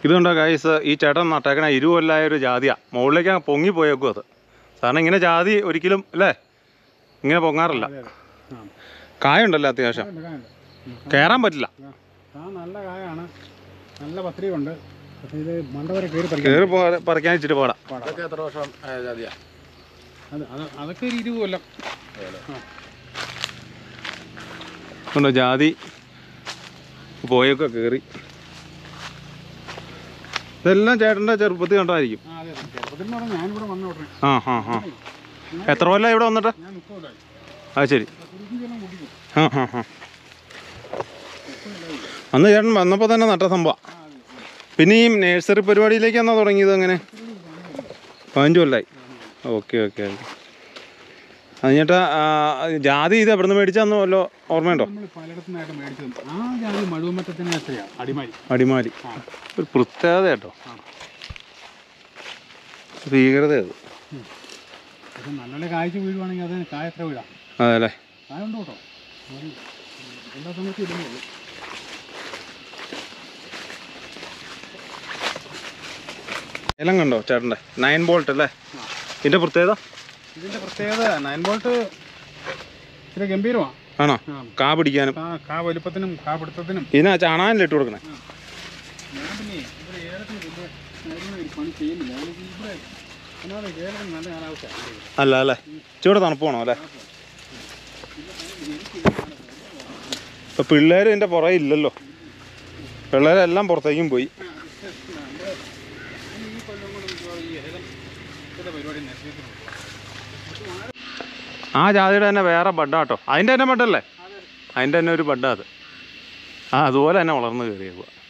ഇതുണ്ടോ ഗൈസ് ഈ ചേട്ടൻ നട്ടേക്കണ ഇരുകൊല്ലായ ഒരു ജാതിയാ മുകളിലേക്ക് അങ്ങ് പൊങ്ങി പോയേക്കും അത് സാറിന് ഇങ്ങനെ ജാതി ഒരിക്കലും അല്ലേ ഇങ്ങനെ പൊങ്ങാറില്ല അതെ അതെ ആ കായുണ്ടല്ലോ അത്യാവശ്യം കായുണ്ട്, കായുണ്ട്. ഉം. കയറാൻ പറ്റില്ല ആ, ആ നല്ല കായാണ് നല്ല പത്രിയുണ്ട് പക്ഷേ ഇത് മണ്ട വരെ കയറി പറിക്കാൻ കയറി പോ പറിക്കാൻ ഇച്ചിരി പാടാ അതൊക്കെ എത്ര വർഷം ആയ ജാതിയാ അത് അത് അതൊക്കെ ഒരു ഇരുപത് കൊല്ലം ഉണ്ടോ ജാതി പോയൊക്കെ കയറി ഇതെല്ലാം ചേട്ടൻ്റെ ചെറുപ്പത്തിൽ കണ്ടായിരിക്കും ആ അതെ അതെ. ചെറുപ്പത്തിൽ എന്ന് പറഞ്ഞാൽ ഞാനിവിടെ വന്ന ഉടനെ ആ ആ ആ എത്ര കൊല്ലം ഇവിടെ വന്നിട്ട് ഞാൻ മുപ്പത് കൊല്ലമായി അത് ശരി കുടിക്കും ചെല്ലാം കുടിക്കും ആ ആ ആ അന്ന് ചേട്ടൻ വന്നപ്പോൾ തന്നെ നട്ട സംഭവം ആ അതെ പിന്നെ ഈ നേഴ്സറി പരിപാടിയിലേക്ക് എന്നാ തുടങ്ങിയത് അങ്ങനെ പതിനഞ്ച് കൊല്ലായി ഓക്കെ ഓക്കെ ഓക്കെ അത് ചേട്ടാ ആ, ജാതി ഇത് എവിടെ നിന്ന് മേടിച്ചാന്ന് വല്ലോ ഓർമ്മയുണ്ടോ നമ്മൾ പലയിടത്തുനിന്നായിട്ട് മേടിച്ചത് ആ ജാതി മഴുവമറ്റത്തിന് എത്രയാണ് അടിമാലി അടിമാലി ഒരു പ്രത്യേകത കേട്ടോ ഭീകരത അത് പക്ഷെ നല്ല നല്ല കായ്ച്ച് വീഴുവാണെങ്കിൽ അത് കായ എത്ര വീഴാം അതെ അല്ലേ കായ ഉണ്ട് കേട്ടോ അത് എല്ലാ സമയത്തും ഇടുന്നുള്ളൂ ഏലം കണ്ടോ ചേട്ടൻ്റെ നയൻ ബോൾട്ട് അല്ലേ ഇതിൻ്റെ പ്രത്യേകത ഇതിന്റെ പ്രത്യേകത നയൻ ബോൾട്ട് ഇച്ചിരി ഗംഭീരമാണ് ആണോ ആ. കാ പിടിക്കാനും കാ കാ വലുപ്പത്തിനും കാ പിടുത്തത്തിനും ഇതിനാ ചാണാനിൽ ഇട്ട് കൊടുക്കണേ ഞാൻ പിന്നെ ഇവിടെ ഏലത്തിന് വലിയ കാര്യമായി ഒരു പണി ചെയ്യുന്നില്ല കാരണം ഇവിടെ ഒന്നാമത് ഏലത്തിന് നല്ല കാലാവസ്ഥയാണ് അല്ല അല്ലേ ഇച്ചിരി തണുപ്പ് വേണോ അല്ലേ ഇപ്പൊ പിള്ളേർ ഇതിന്റെ പുറകെ ഇല്ലല്ലോ പിള്ളേരെല്ലാം പുറത്തേക്കും പോയി ഈ കൊല്ലം കൊണ്ട് മിക്കവാറും ഈ ഏലം ഇതിന്റെ പരിപാടി നശിപ്പിക്കുന്നു ആ ജാതിയുടെ തന്നെ വേറെ ബഡാട്ടോ അതിന്റെ തന്നെ ബഡല്ലേ അതിന്റെ തന്നെ ഒരു ബഡാ അത് ആ അതുപോലെ തന്നെ വളർന്നു കയറിയേക്കുക